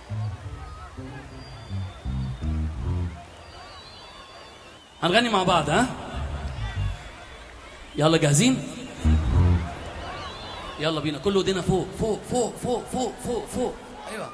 هنغني مع بعض ها يلا جاهزين يلا بينا كله ايدينا فوق فوق فوق فوق فوق فوق فوق ايوه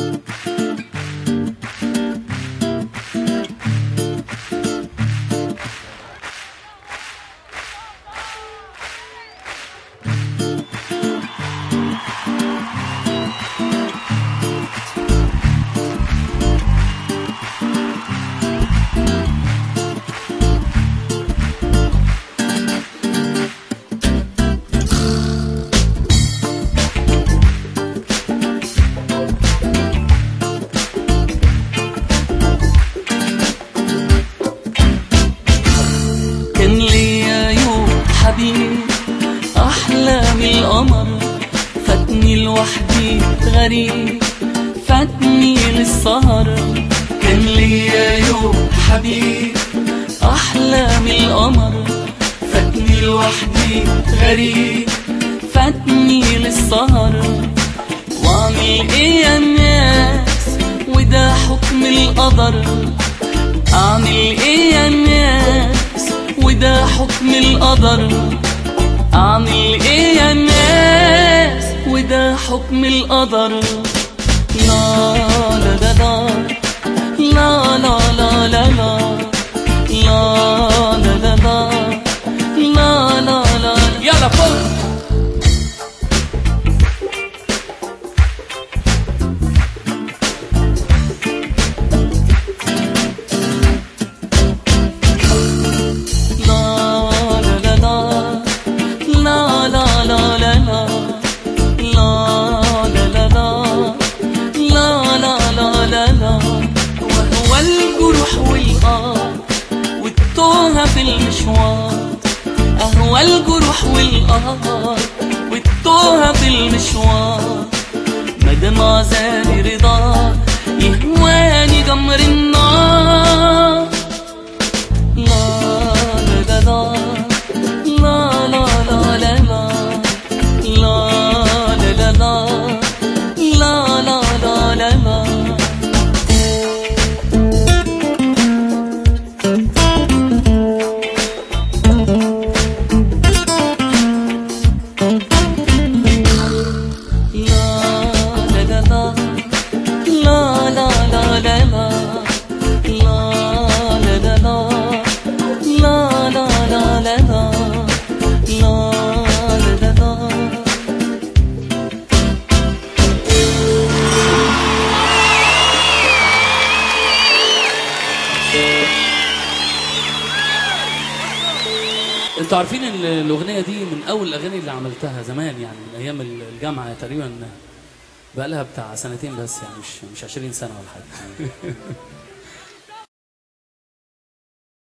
كان ليا يوم حبيب أحلام القمر فاتني لوحدي غريب فاتني للسهر كان ليا يوم حبيب أحلام القمر فاتني لوحدي غريب فاتني للسهر واعمل ايه يا الناس وده حكم القدر اعمل ايه يا الناس وده حكم القدر اعمل ايه يا الناس وده حكم القدر لا لا لا لا لا لا لا لا لا لا لا لا لا لا لا لا يلا فوق لا لا لا لا لا لا لا لا لا لا لا لا لا لا لا لا لا وهو الجروح والآه والتوهة في المشوار أهوى الجروح والآه والتوهة في المشوار مدام عذابي رضا يهواني جمر النار لا لا لا لا لا لا لا لا لا لا لا لا لا لا لا لا لا انتوا عارفين ال- الاغنيه دي من اول الاغاني اللي عملتها زمان يعني من ايام ال- الجامعه تقريبا بقى لها بتاع سنتين بس يعني مش مش 20 سنه ولا حاجه